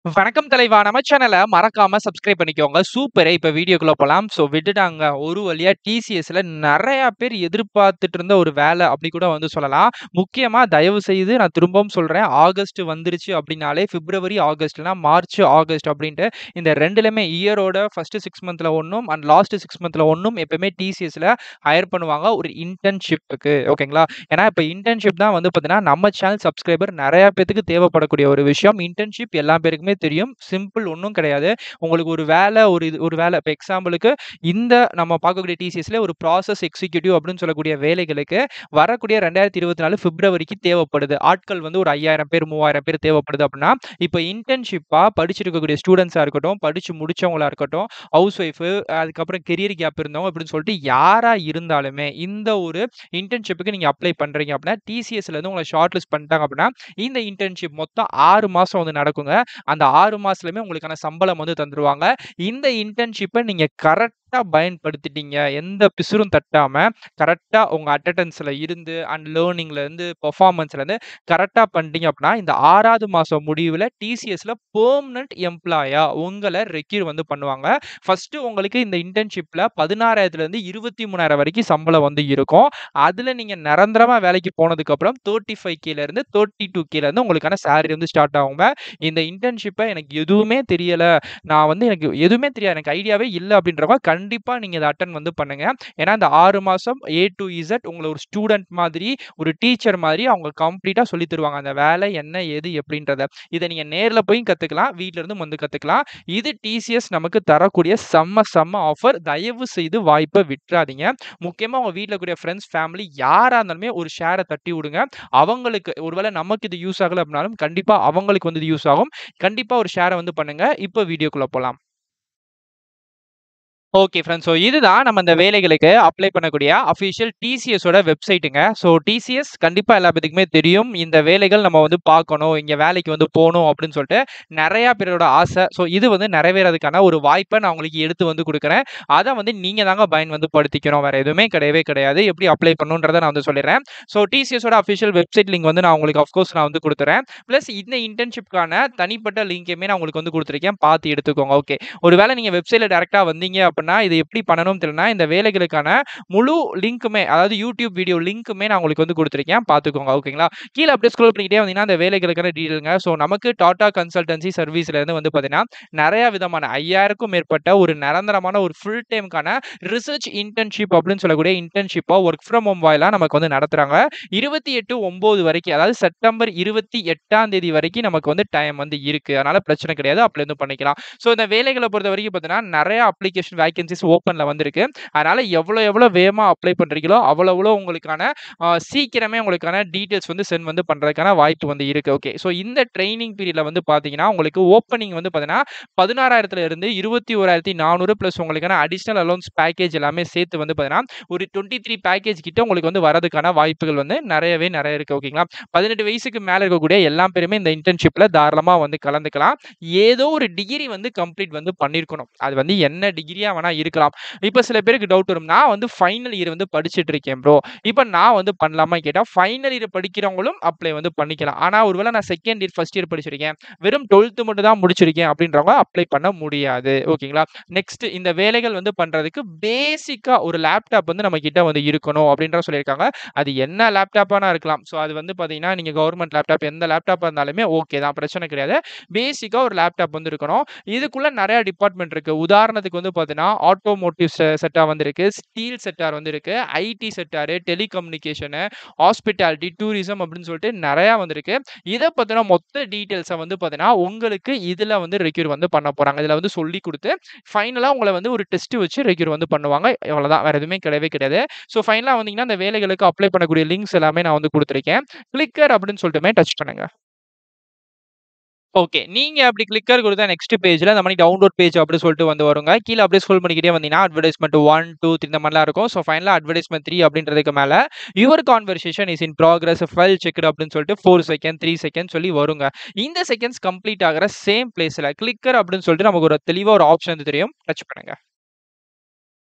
வணக்கம் தலைவா! நம்ம சேனல மறக்காம சப்ஸ்கிரைப் பண்ணிக்கோங்க. சூப்பரு! இப்ப வீடியோக்குள்ள போலாம். ஸோ விட்டுட்டாங்க. ஒரு வழியா டிசிஎஸ்ல நெறைய பேர் எதிர்பார்த்துட்டு இருந்த ஒரு வேலை அப்படி கூட வந்து சொல்லலாம். முக்கியமா தயவு செய்து நான் திரும்பவும் சொல்றேன். ஆகஸ்ட் வந்துருச்சு அப்படின்னாலே பிப்ரவரி, ஆகஸ்ட் இல்லனா மார்ச், ஆகஸ்ட் அப்படின்ட்டு இந்த 2லயுமே இயரோட ஃபர்ஸ்ட் 6 மந்த்ல ஒண்ணும் அண்ட் லாஸ்ட் 6 மந்த்ல ஒண்ணும் எப்பவுமே டிசிஎஸ்ல ஹையர் பண்ணுவாங்க. ஒரு இன்டர்ன்ஷிப்க்கு ஓகேங்களா? ஏன்னா இப்ப இன்டர்ன்ஷிப் தான் வந்து பார்த்தீங்கன்னா, நம்ம சேனல் சப்ஸ்கிரைபர் நெறைய பேத்துக்கு தேவைப்படக்கூடிய ஒரு விஷயம். இன்டர்ன்ஷிப் எல்லா பேருக்குமே தெரியும். சிம்பிள் ஒண்ணும் கிடையாது. உங்களுக்கு ஒரு வேலை ஒரு இது ஒரு வேலை இப்ப எக்ஸாம்பிளுக்கு இந்த நம்ம பார்க்கக்கூடிய டிசிஎஸ்ல ஒரு ப்ராசஸ் எக்ஸிக்யூட்டிவ் அப்படின்னு சொல்லக்கூடிய வேலைகளுக்கு வரக்கூடிய 2024 பிப்ரவரிக்கு தேவைப்படுது. ஆட்கள் வந்து ஒரு 5000 பேர், 3000 பேர் தேவைப்படுது அப்படின்னா, இப்ப இன்டர்ன்ஷிப்பா படிச்சிருக்கக்கூடிய ஸ்டூடண்ட்ஸா இருக்கட்டும், படிச்சு முடிச்சவங்களா இருக்கட்டும், ஹவுஸ் ஒய்ஃப் அதுக்கப்புறம் கெரியர் கேப் இருந்தவங்க அப்படின்னு சொல்லிட்டு யாரா இருந்தாலுமே இந்த ஒரு இன்டர்ன்ஷிப்க்கு நீங்க அப்ளை பண்றீங்க அப்படின்னா, டிசிஎஸ்ல இருந்து உங்கள ஷார்ட் லிஸ்ட் பண்ணிட்டாங்க அப்படின்னா, இந்த இன்டர்ன்ஷிப் மொத்தம் 6 மாசம் வந்து நடக்குங்க. அந்த 6 மாசத்துலயுமே உங்களுக்கான சம்பளம் வந்து தந்துருவாங்க. இந்த இன்டர்ன்ஷிப்ப நீங்க கரெக்ட்டா பயன்படுத்திட்டீங்க. எந்த பிசுறும் தட்டாம, கரெக்ட்டா உங்க அட்டெண்டன்ஸ்ல இருந்து அண்ட் லேர்னிங்ல இருந்து, பெர்ஃபார்மன்ஸ்ல இருந்து கரெக்ட்டா பண்ணிட்டீங்க அப்படின்னா, இந்த 6வது மாசம் முடிவுல டிசிஎஸ்ல பெர்மனன்ட் எம்ப்ளாயியா உங்கள ரெக்யூர் வந்து பண்ணுவாங்க. ஃபர்ஸ்ட்டு உங்களுக்கு இந்த இன்டர்ன்ஷிப்ல 16,000லேருந்து 23,000 வரைக்கும் சம்பளம் வந்து இருக்கும். அதுல நீங்க நிரந்தரமா வேலைக்கு போனதுக்கப்புறம் 35Kல இருந்து 32Kல இருந்து உங்களுக்கான சேலரி வந்து ஸ்டார்ட் ஆகுங்க. இந்த இன்டர்ன்ஷிப்ப எனக்கு எதுவுமே தெரியல. நான் வந்து எனக்கு எதுவுமே தெரியாது. எனக்கு ஐடியாவே இல்ல அப்படின்றவங்க கண்டிப்பா நீங்க இத அட்டெண்ட் வந்து பண்ணுங்க. ஏன்னா இந்த 6 மாசம் ஏ டூ இசட் உங்கள ஒரு ஸ்டூடண்ட் மாதிரி, ஒரு டீச்சர் மாதிரி அவங்க கம்ப்ளீட்டா சொல்லித் தருவாங்க. அந்த வேலை என்ன, ஏது எப்படின்றத. இத நீங்க நேர்ல போயும் கத்துக்கலாம். வீட்ல இருந்தும் வந்து கத்துக்கலாம். இது டிசிஎஸ் நமக்கு தரக்கூடிய செம்ம செம்ம ஆஃபர். தயவு செய்து வாய்ப்ப விட்றாதீங்க. முக்கியமா உங்க வீட்ல இருக்கக்கூடிய ஃபிரெண்ட்ஸ், ஃபேமிலி யாரா இருந்தாலுமே ஒரு ஷேர தட்டி விடுங்க. அவங்களுக்கு ஒருவேளை நமக்கு இது யூஸ் ஆகல அப்படின்னாலும், கண்டிப்பா அவங்களுக்கு வந்து இது யூஸ் ஆகும். கண்டிப்பா ஒரு ஷேர வந்து பண்ணுங்க. இப்ப வீடியோக்குள்ள போலாம். Okay friends. ஸோ இதுதான் நம்ம இந்த வேலைகளுக்கு அப்ளை பண்ணக்கூடிய அஃபிஷியல் டிசிஎஸோட வெப்சைட்டுங்க. ஸோ டிசிஎஸ் கண்டிப்பா எல்லா பேத்துக்குமே தெரியும். இந்த வேலைகள் நம்ம வந்து பார்க்கணும். இங்க வேலைக்கு வந்து போணும் அப்படின்னு சொல்லிட்டு நெறைய பேரோட ஆசை. ஸோ இது வந்து நிறைவேறதுக்கான ஒரு வாய்ப்ப நான் உங்களுக்கு எடுத்து வந்து குடுக்குறேன். அத வந்து நீங்க தாங்க பயன் வந்து படுத்திக்கணும். வேற எதுவுமே கிடையவே கிடையாது. எப்படி அப்ளை பண்ணணுன்றத நான் வந்து சொல்லிடுறேன். ஸோ டிசிஎஸோட அஃபிஷியல் வெப்சைட் லிங்க் வந்து நான் உங்களுக்கு ஆஃப் கோர்ஸ் நான் வந்து குடுத்துறேன். பிளஸ் இந்த இன்டர்ன்ஷிப்க்கான தனிப்பட்ட லிங்க்கையுமே நான் உங்களுக்கு வந்து குடுத்துருக்கேன். பார்த்து எடுத்துக்கோங்க. ஓகே. ஒருவேளை நீங்க வெப்சைட்ல டைரக்ட்டா வந்தீங்க அப்படின்னா, இது எப்படி பண்ணணும்னு தெரியலனா, இந்த வேலைகளுக்கான முழு லிங்க்குமே அதாவது யூடியூப் வீடியோ லிங்க்குமே நான் உங்களுக்கு வந்து குடுத்துருக்கேன். பார்த்துக்கோங்க. ஓகேங்களா? கீழ அப்படியே ஸ்க்ரோல் பண்ணிக்கிட்டே வந்தீங்கன்னா, அந்த வேலைகளுக்கான டீட்டெயில்ங்க. ஸோ நமக்கு டாடா கன்சல்டன்சி சர்வீஸ்ல இருந்து வந்து பார்த்தீங்கன்னா, நெறைய விதமான 5000க்கும் மேற்பட்ட ஒரு நிரந்தரமான ஒரு ஃபுல் டைம்க்கான ரிசர்ச் இன்டர்ன்ஷிப் அப்படின்னு சொல்லக்கூடிய இன்டர்ன்ஷிப்பா ஒர்க் ஃப்ரம் ஹோம் வாயிலா நமக்கு வந்து நடத்துறாங்க. 28/9 வரைக்கும் அதாவது செப்டம்பர் 28ஆம் தேதி வரைக்கும் நமக்கு வந்து டைம் வந்து இருக்கு. அதனால பிரச்சனை கிடையாது. அப்ளை வந்து பண்ணிக்கலாம். ஸோ இந்த வேலைகள பொறுத்தவரைக்கும் பார்த்தீங்கன்னா, நெறைய அப்ளிகேஷன் வேக்கன்ஸீஸ் ஓப்பன்ல வந்திருக்கு. அதனால எவ்வளோ எவ்வளோ வேகமா அப்ளை பண்றீங்களோ, அவ்வளோ அவ்வளோ உங்களுக்கான அ சீக்கிரமே உங்களுக்கான டீட்டெயில்ஸ் வந்து சென்ட் வந்து பண்றதுக்கான வாய்ப்பு வந்து இருக்கு. ஓகே. ஸோ இந்த ட்ரெய்னிங் பீரியட்ல வந்து பார்த்தீங்கன்னா, உங்களுக்கு ஓப்பனிங் வந்து பார்த்தீங்கன்னா, 16,000த்துல இருந்து 21,400 பிளஸ் உங்களுக்கான அடிஷனல் அலோவன்ஸ் பேக்கேஜ் எல்லாமே சேர்த்து வந்து பார்த்தீங்கன்னா, ஒரு 23 பேக்கேஜ் கிட்ட உங்களுக்கு வந்து வரதுக்கான வாய்ப்புகள் வந்து நெறையவே நெறைய இருக்கு. ஓகேங்களா? 18 வயசுக்கு மேல இருக்கக்கூடிய எல்லா பேருமே இந்த இன்டர்ன்ஷிப்ல தாராளமா வந்து கலந்துக்கலாம். ஏதோ ஒரு டிகிரி வந்து கம்ப்ளீட் வந்து பண்ணியிருக்கணும். அது வந்து என்ன டிகிரியா வேணா இருக்கலாம். இப்ப சில பேருக்கு டவுட் வரும். நான் வந்து ஃபைனல் இயர் வந்து படிச்சுட்டு இருக்கேன் ப்ரோ. இப்ப நான் வந்து பண்ணலாமான்னு கேட்டா, ஃபைனல் இயர் படிக்கிறவங்களும் அப்ளை வந்து பண்ணிக்கலாம். ஆனா ஒருவேளை நான் செகண்ட் இயர், ஃபர்ஸ்ட் இயர் படிச்சிருக்கேன். வெறும் 12த் மட்டும் தான் முடிச்சிருக்கேன் அப்படின்றவங்க அப்ளை பண்ண முடியாது. ஓகேங்களா? நெக்ஸ்ட் இந்த வேலைகள் வந்து பண்றதுக்கு பேசிக்கா ஒரு லேப்டாப் வந்து நம்ம கிட்ட வந்து இருக்கணும் அப்படின்ற சொல்லியிருக்காங்க. அது என்ன லேப்டாப்பானா இருக்கலாம். ஸோ அது வந்து பார்த்தீங்கன்னா, நீங்க கவர்ன்மென்ட் லேப்டாப் எந்த லேப்டாப்பா இருந்தாலுமே ஓகே தான். பிரச்சனை கிடையாது. பேசிக்கா ஒரு லேப்டாப் வந்து இருக்கணும். இதுக்குள்ள நெறைய டிபார்ட்மென்ட் இருக்கு. உதாரணத்துக்கு வந்து பார்த்தீங்கன்னா, ஆட்டோமோட்டிவ் செ செக்டார் வந்து இருக்கு. ஸ்டீல் செக்டார் வந்து இருக்கு. IT sector, telecommunication, hospitality, tourism அப்படின்னு சொல்லிட்டு நெறைய வந்திருக்கு. இத பத்தின மொத்த டீட்டெயில்ஸ வந்து பார்த்தீங்கன்னா, உங்களுக்கு இதுல வந்து ரெக்யூர் வந்து பண்ண போறாங்க. இதுல வந்து சொல்லிக் குடுத்து, ஃபைனலா உங்கள வந்து ஒரு டெஸ்ட் வச்சு ரெக்யூர் வந்து பண்ணுவாங்க. இவ்வளோதான். வேற எதுவுமே கிடையவே கிடையாது. ஸோ ஃபைனலா வந்தீங்கன்னா, இந்த வேலைகளுக்கு அப்ளை பண்ணக்கூடிய லிங்க்ஸ் எல்லாமே நான் வந்து குடுத்துருக்கேன். கிளிக்கர் அப்படின்னு சொல்லிட்டுமே டச் பண்ணுங்க. ஓகே. நீங்க அப்படி கிளிக்கர் குடுத்தா நெக்ஸ்ட் பேஜ்ல இந்த மாரி டவுன்லோட் பேஜ் அப்படி சொல்லிட்டு வந்து வருங்க. கீழ அப்படியே ஸ்க்ரோல் பண்ணிக்கிட்டே வந்தீங்கன்னா, அட்வர்டைஸ்மென்ட் 1, 2, 3 இந்த மாரிலாம் இருக்கும். ஸோ ஃபைனலா அட்வர்டைஸ்மென்ட் 3 அப்படின்றதுக்கு மேல your conversation is in progress file checked அப்படின்னு சொல்லிட்டு 4 செகண்ட், 3 செகண்ட் சொல்லி வருங்க. இந்த செகண்ட்ஸ் கம்ப்ளீட் ஆகுற சேம் பிளேஸ்ல கிளிக்கர் அப்படின்னு சொல்லிட்டு நமக்கு ஒரு தெளிவா ஒரு ஆப்ஷன் வந்து தெரியும். டச் பண்ணுங்க.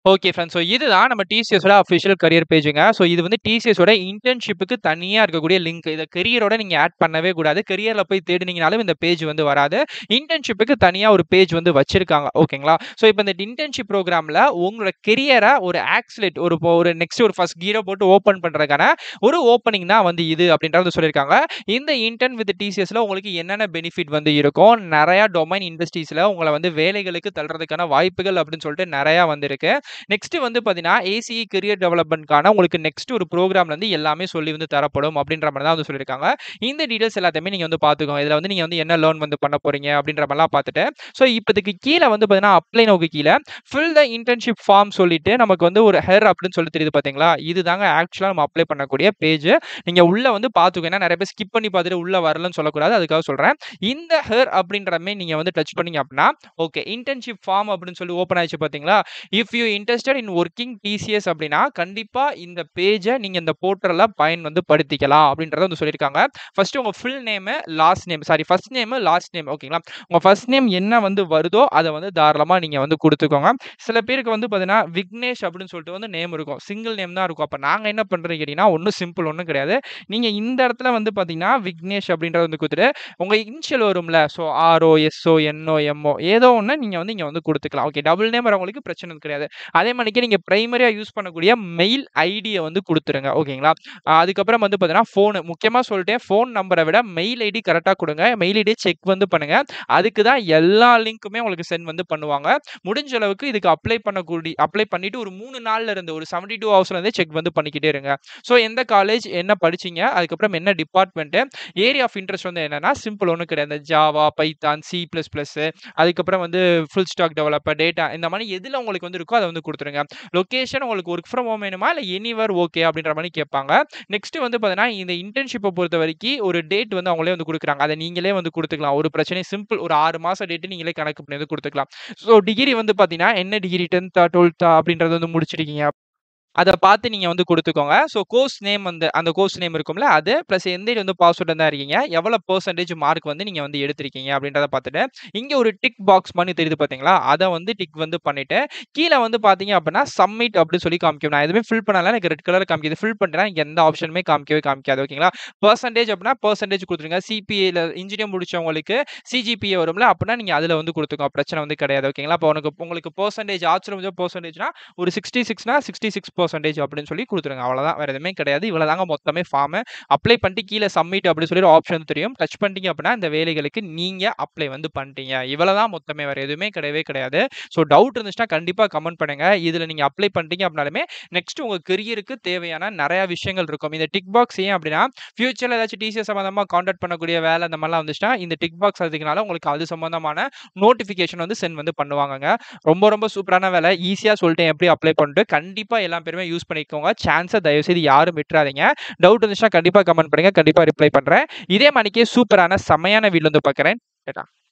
Okay friends. ஸோ இதுதான் நம்ம டிசிஎஸோட அஃபிஷியல் கரியர் பேஜுங்க. ஸோ இது வந்து டிசிஎஸோட இன்டர்ன்ஷிப்புக்கு தனியா இருக்கக்கூடிய லிங்க். இத கரியரோட நீங்க ஆட் பண்ணவே கூடாது. கரியர்ல போய் தேடுனீங்கனாலும் இந்த பேஜ் வந்து வராது. இன்டர்ன்ஷிப்புக்கு தனியா ஒரு பேஜ் வந்து வச்சிருக்காங்க. ஓகேங்களா? ஸோ இப்ப இந்த இன்டர்ன்ஷிப் புரோகிராம்ல உங்களோட கரியர ஒரு ஆக்ஸிலேட் ஒரு இப்போ ஒரு நெக்ஸ்ட் ஒரு ஃபர்ஸ்ட் கியர போட்டு ஓப்பன் பண்றதுக்கான ஒரு ஓப்பனிங் தான் வந்து இது அப்படின்றத சொல்லியிருக்காங்க. இந்த இன்டர்ன் வித் டிசிஎஸ்ல உங்களுக்கு என்னென்ன பெனிஃபிட் வந்து இருக்கும்? நெறைய டொமைன் இண்டஸ்ட்ரீஸ்ல உங்கள வந்து வேலைகளுக்கு தள்றதுக்கான வாய்ப்புகள் அப்படின்னு சொல்லிட்டு நெறையா வந்து இருக்கு. நெக்ஸ்ட் வந்து பார்த்தீங்கன்னா, ஏசிஇ கரியர் டெவலப்மென்ட்க்கான உங்களுக்கு நெக்ஸ்ட் ஒரு புரோகிராம்லருந்து எல்லாமே சொல்லி வந்து தரப்படும் அப்படின்ற மாரி தான் வந்து சொல்லியிருக்காங்க. இந்த டீட்டெயில்ஸ் எல்லாத்தையுமே நீங்க வந்து பார்த்துக்கோங்க. இதுல வந்து நீங்க வந்து என்ன லேர்ன் வந்து பண்ண போறீங்க அப்படின்ற மாரிலாம் பார்த்துட்டு, ஸோ இப்ப இதுக்கு கீழ வந்து பார்த்தீங்கன்னா, அப்ளை நோவுக்கு கீழ ஃபில் த இன்டர்ன்ஷிப் ஃபார்ம் சொல்லிட்டு நமக்கு வந்து ஒரு ஹெர் அப்படின்னு சொல்லி தெரியுது பார்த்தீங்களா? இதுதாங்க ஆக்சுவலா நம்ம அப்ளை பண்ணக்கூடிய பேஜ். நீங்க உள்ள வந்து பார்த்துக்கோங்க. ஏன்னா நெறைய பேர் ஸ்கிப் பண்ணி பார்த்துட்டு உள்ள வரலன்னு சொல்லக்கூடாது. அதுக்காக சொல்றேன். இந்த ஹெர் அப்படின்ற மாரி நீங்க வந்து டச் பண்ணீங்க அப்படின்னா, ஓகே இன்டர்ன்ஷிப் ஃபார்ம் அப்படின்னு சொல்லி ஓப்பன் ஆயிடுச்சு பார்த்தீங்களா? If you interested in working TCS அப்படின்னா, கண்டிப்பா இந்த பேஜ நீங்க இந்த போர்ட்டல்ல பயன் வந்து படுத்திக்கலாம் அப்படின்றத வந்து சொல்லியிருக்காங்க. ஃபர்ஸ்ட் உங்க full name, last name sorry first name, last name ஓகேங்களா? உங்க ஃபர்ஸ்ட் நேம் என்ன வந்து வருதோ, அத வந்து தாராளமா நீங்க வந்து குடுத்துக்கோங்க. சில பேருக்கு வந்து பார்த்தீங்கன்னா, விக்னேஷ் அப்படின்னு சொல்லிட்டு வந்து நேம் இருக்கும். சிங்கிள் நேம் தான் இருக்கும். அப்ப நாங்க என்ன பண்றோம்னு கேட்டீங்கன்னா, ஒண்ணும் சிம்பிள் ஒண்ணும் கிடையாது. நீங்க இந்த இடத்துல வந்து பார்த்தீங்கன்னா, விக்னேஷ் அப்படின்றத வந்து குடுத்துட்டு, உங்க இனிஷியல் வரும்ல. So R O, S O, N O, M O ஏதோ ஒண்ணு நீங்க வந்து இங்க வந்து குடுத்துக்கலாம். ஓகே டபுள் நேம் வரவங்களுக்கு பிரச்சனை கிடையாது. அதே மாரிக்கு நீங்க பிரைமரியா யூஸ் பண்ணக்கூடிய மெயில் ஐடிய வந்து குடுத்துருங்க. ஓகேங்களா? அ அதுக்கப்புறம் வந்து பார்த்தீங்கன்னா, ஃபோனு முக்கியமா சொல்லிட்டேன். ஃபோன் நம்பர விட மெயில் ஐடி கரெக்ட்டா குடுங்க. மெயில் ஐடிய செக் வந்து பண்ணுங்க. அதுக்கு தான் எல்லா லிங்க்குமே உங்களுக்கு சென்ட் வந்து பண்ணுவாங்க. முடிஞ்ச அளவுக்கு இதுக்கு அப்ளை பண்ணக்கூடி அப்ளை பண்ணிட்டு ஒரு 3 நாள்ல இருந்து ஒரு 72 ஹவர்ஸ்ல இருந்தே செக் வந்து பண்ணிக்கிட்டே இருங்க. ஸோ எந்த காலேஜ், என்ன படிச்சீங்க, அதுக்கப்புறம் என்ன டிபார்ட்மென்ட், ஏரியா ஆஃப் இன்ட்ரெஸ்ட் வந்து என்னன்னா, சிம்பிள் ஒண்ணும் கிடையாது. இந்த Java, Python, C plus plus அதுக்கப்புறம் வந்து ஃபுல் ஸ்டாக் டெவலப்பர், டேட்டா இந்த மாரி எதுல உங்களுக்கு வந்து இருக்கோ அத வந்து குடுத்துருங்க. லொகேஷன் உங்களுக்கு வொர்க் ஃப்ரம் ஹோம் வேணுமா? இல்ல எனிவேர் ஓகே அப்படின்ற மாரி கேட்பாங்க. நெக்ஸ்ட் வந்து பார்த்தீங்கன்னா, இந்த இன்டர்ன்ஷிப்ப பொறுத்தவரைக்கு ஒரு டேட் வந்து அவங்களே வந்து குடுக்குறாங்க. அத நீங்களே வந்து குடுத்துக்கலாம். ஒரு பிரச்சனையும் சிம்பிள் ஒரு 6 மாச டேட் நீங்களே கணக்கு பண்ணி வந்து குடுத்துக்கலாம். ஸோ டிகிரி வந்து பார்த்தீங்கன்னா, என்ன டிகிரி 10தா, 12தா அப்படின்றத வந்து முடிச்சிருக்கீங்க. அத பார்த்து நீங்க வந்து குடுத்துக்கோங்க. ஸோ கோர்ஸ் நேம் வந்து அந்த கோர்ஸ் நேம் இருக்கும்ல அது, பிளஸ் எந்த இயர் வந்து பாஸ் அவுட்டா தான் இருக்கீங்க. எவ்வளோ பெர்சன்டேஜ் மார்க் வந்து நீங்க வந்து எடுத்திருக்கீங்க அப்படின்றத பார்த்துட்டு, இங்க ஒரு டிக் பாக்ஸ் மாரி தெரியுது பார்த்தீங்களா? அத வந்து டிக் வந்து பண்ணிட்டு, கீழ வந்து பார்த்தீங்க அப்படின்னா, சப்மிட் அப்படின்னு சொல்லி காமிக்கும். நான் எதுவுமே ஃபில் பண்ணல. எனக்கு ரெட் கலர்ல காமிக்குது. ஃபில் பண்ணிட்டேன்னா எனக்கு எந்த ஆப்ஷனுமே காமிக்கவே காமிக்காது. ஓகேங்களா? பெர்சன்டேஜ் அப்படின்னா பெர்சன்டேஜ் குடுத்துருங்க. சிபிஏல இன்ஜினியர் முடிச்சவங்களுக்கு சிஜிபிஏ வரும்ல, அப்படின்னா நீங்க அதுல வந்து குடுத்துக்கோங்க. பிரச்சனை வந்து கிடையாது. ஓகேங்களா? அப்ப உனக்கு உங்களுக்கு பெர்சன்டேஜ் ஆர்ட்ஸ்ல முடிஞ்சா பெர்சன்டேஜ்னா ஒரு 66னா 66 பெர்சன்டேஜ் அப்படின்னு சொல்லி குடுத்துருங்க. அவ்வளோதான். வேற எதுவுமே கிடையாது. இவ்வளோதாங்க மொத்தமே ஃபார்மு. அப்ளை பண்ணிட்டு கீழ சப்மிட் அப்படின்னு சொல்லி ஒரு ஆப்ஷன் தெரியும். டச் பண்ணிட்டீங்க அப்படின்னா, இந்த வேலைகளுக்கு நீங்க அப்ளை வந்து பண்ணிட்டீங்க. இவ்வளோதான் மொத்தமே. வேற எதுவுமே கிடையவே கிடையாது. ஸோ டவுட் இருந்துச்சுன்னா கண்டிப்பா கமெண்ட் பண்ணுங்க. இதுல நீங்க அப்ளை பண்ணிட்டீங்க அப்படின்னாலுமே, நெக்ஸ்ட் உங்க கரியருக்கு தேவையான நெறைய விஷயங்கள் இருக்கும். இந்த டிக் பாக்ஸ் ஏன் அப்படின்னா, ஃபியூச்சர்ல ஏதாச்சும் டிசிஎஸ் சம்மந்தமா கான்டாக்ட் பண்ணக்கூடிய வேலை அந்த மாரிலாம் வந்துச்சுன்னா, இந்த டிக் பாக்ஸ் அதுக்குனால உங்களுக்கு அது சம்மந்தமான நோட்டிஃபிகேஷன் வந்து சென்ட் வந்து பண்ணுவாங்கங்க. ரொம்ப ரொம்ப சூப்பரான வேலை. ஈஸியா சொல்லிட்டேன் எப்படி அப்ளை பண்ணிட்டு. கண்டிப்பா எல்லா பேருமே யூஸ் பண்ணிக்கோங்க. சான்ஸ தயவுசெய்து யாரும் விட்றாதீங்க. டவுட் இருந்துச்சுன்னா கண்டிப்பா கமெண்ட் பண்ணுங்க. கண்டிப்பா ரிப்ளை பண்றேன். இதே மாரிக்கே சூப்பரான செம்மையான வீடியோல வந்து பார்க்குறேன். டாடா.